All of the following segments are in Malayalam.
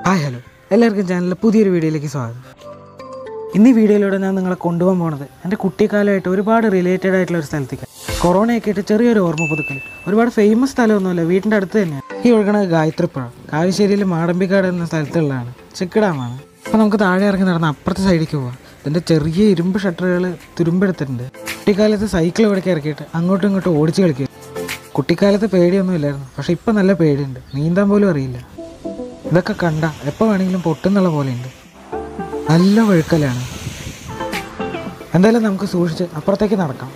ഹായ് ഹലോ എല്ലാവർക്കും ചാനലിലെ പുതിയൊരു വീഡിയോയിലേക്ക് സ്വാഗതം ഇന്ന് ഈ വീഡിയോയിലൂടെ ഞാൻ നിങ്ങളെ കൊണ്ടുപോകാൻ പോണത് എൻ്റെ കുട്ടിക്കാലമായിട്ട് ഒരുപാട് റിലേറ്റഡ് ആയിട്ടുള്ള ഒരു സ്ഥലത്തേക്ക് കൊറോണയൊക്കെ ആയിട്ട് ചെറിയൊരു ഓർമ്മ പുതുക്കൽ ഒരുപാട് ഫേമസ് സ്ഥലമൊന്നുമല്ല വീടിൻ്റെ അടുത്ത് തന്നെയാണ് ഈ ഒഴുകണത് ഗായത്രിപ്പുഴ കാവശ്ശേരിയിൽ മാടമ്പിക്കാട് എന്ന സ്ഥലത്തുള്ളതാണ് ചെക്ക് ഡാമാണ് അപ്പോൾ നമുക്ക് താഴെ ഇറങ്ങി നടന്ന് അപ്പുറത്തെ സൈഡിലേക്ക് പോവാം ഇതിൻ്റെ ചെറിയ ഇരുമ്പ് ഷട്ടറുകൾ തുരുമ്പെടുത്തിട്ടുണ്ട് കുട്ടിക്കാലത്ത് സൈക്കിൾ ഇവിടേക്ക് ഇറക്കിയിട്ട് അങ്ങോട്ടും ഇങ്ങോട്ടും ഓടിച്ച് കളിക്കുക കുട്ടിക്കാലത്ത് പേടിയൊന്നും ഇല്ലായിരുന്നു പക്ഷെ ഇപ്പം നല്ല പേടിയുണ്ട് നീന്താൻ പോലും അറിയില്ല ഇതൊക്കെ കണ്ട എപ്പോൾ വേണമെങ്കിലും പൊട്ടുന്നുള്ള പോലെയുണ്ട് നല്ല വഴുക്കലാണ് എന്തായാലും നമുക്ക് സൂക്ഷിച്ച് അപ്പുറത്തേക്ക് നടക്കാം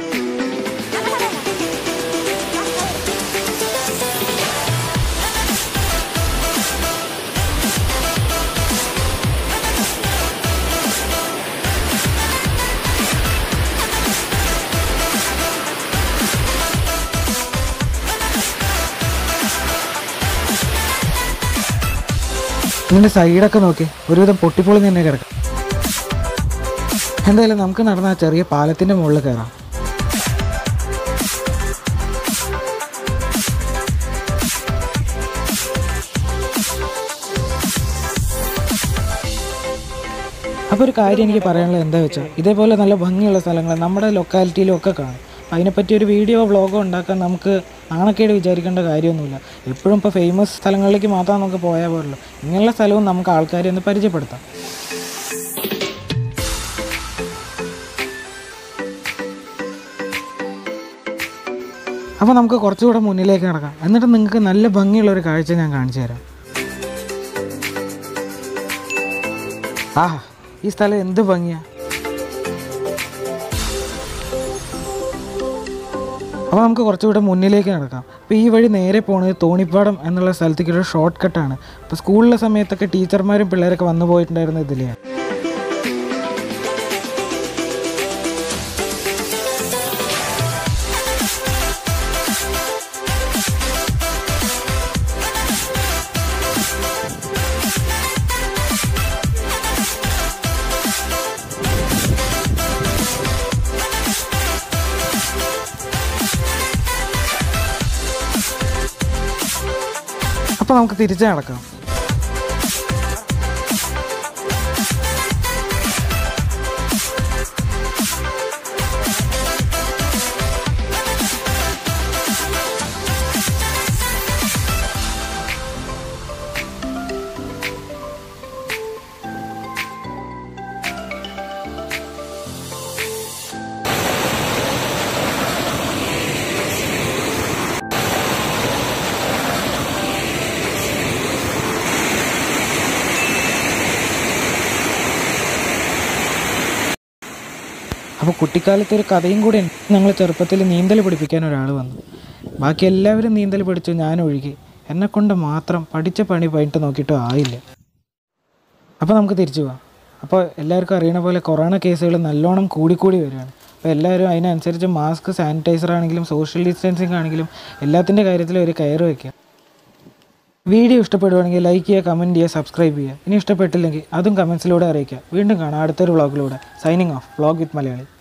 ഇതിൻ്റെ സൈഡൊക്കെ നോക്കി ഒരുവിധം പൊട്ടിപ്പൊളി തന്നെ കിടക്കും എന്തായാലും നമുക്ക് നടന്ന ആ ചെറിയ പാലത്തിൻ്റെ മുകളിൽ കയറാം അപ്പോൾ ഒരു കാര്യം എനിക്ക് പറയാനുള്ളത് എന്താ വെച്ചാൽ ഇതേപോലെ നല്ല ഭംഗിയുള്ള സ്ഥലങ്ങൾ നമ്മുടെ ലൊക്കാലിറ്റിയിലും ഒക്കെ കാണും അപ്പം അതിനെപ്പറ്റി ഒരു വീഡിയോ വ്ളോഗോ ഉണ്ടാക്കാൻ നമുക്ക് നാണക്കേട് വിചാരിക്കേണ്ട കാര്യമൊന്നുമില്ല എപ്പോഴും ഇപ്പോൾ ഫേമസ് സ്ഥലങ്ങളിലേക്ക് മാത്രം നമുക്ക് പോയാൽ പോലുള്ളൂ ഇങ്ങനെയുള്ള സ്ഥലവും നമുക്ക് ആൾക്കാരെ ഒന്ന് പരിചയപ്പെടുത്താം അപ്പോൾ നമുക്ക് കുറച്ചുകൂടെ മുന്നിലേക്ക് നടക്കാം എന്നിട്ട് നിങ്ങൾക്ക് നല്ല ഭംഗിയുള്ള ഒരു കാഴ്ച ഞാൻ കാണിച്ചു തരാം ആ ഈ സ്ഥലം എന്ത് ഭംഗിയാ അപ്പോൾ നമുക്ക് കുറച്ചുകൂടെ മുന്നിലേക്ക് നടക്കാം അപ്പോൾ ഈ വഴി നേരെ പോകുന്നത് തോണിപ്പാടം എന്നുള്ള സ്ഥലത്തേക്ക് ഒരു ഷോർട്ട് കട്ടാണ് അപ്പോൾ സ്കൂളിലെ സമയത്തൊക്കെ ടീച്ചർമാരും പിള്ളേരൊക്കെ വന്നു പോയിട്ടുണ്ടായിരുന്ന ഇതിലെയാണ് അപ്പോൾ നമുക്ക് തിരിച്ച് നടക്കാം അപ്പോൾ കുട്ടിക്കാലത്ത് ഒരു കഥയും കൂടി ഉണ്ട് ഞങ്ങൾ ചെറുപ്പത്തിൽ നീന്തൽ പഠിപ്പിക്കാൻ ഒരാൾ വന്നു ബാക്കി എല്ലാവരും നീന്തൽ പഠിച്ചു ഞാൻ ഒഴുകി എന്നെ കൊണ്ട് മാത്രം പഠിച്ച പണി പണിട്ട് നോക്കിയിട്ടും ആയില്ല അപ്പോൾ നമുക്ക് തിരിച്ചു പോവാം അപ്പോൾ എല്ലാവർക്കും അറിയണ പോലെ കൊറോണ കേസുകൾ നല്ലോണം കൂടിക്കൂടി വരികയാണ് അപ്പോൾ എല്ലാവരും അതിനനുസരിച്ച് മാസ്ക് സാനിറ്റൈസർ ആണെങ്കിലും സോഷ്യൽ ഡിസ്റ്റൻസിങ് ആണെങ്കിലും എല്ലാത്തിൻ്റെ കാര്യത്തിൽ ഒരു കയറ് വയ്ക്കുക വീഡിയോ ഇഷ്ടപ്പെടുവാണെങ്കിൽ ലൈക്ക് ചെയ്യുക കമൻറ്റ് ചെയ്യുക സബ്സ്ക്രൈബ് ചെയ്യുക ഇനി ഇഷ്ടപ്പെട്ടില്ലെങ്കിൽ അതും കമൻസിലൂടെ അറിയിക്കുക വീണ്ടും കാണാം അടുത്തൊരു വ്ളോഗിലൂടെ signing off vlog with Malayali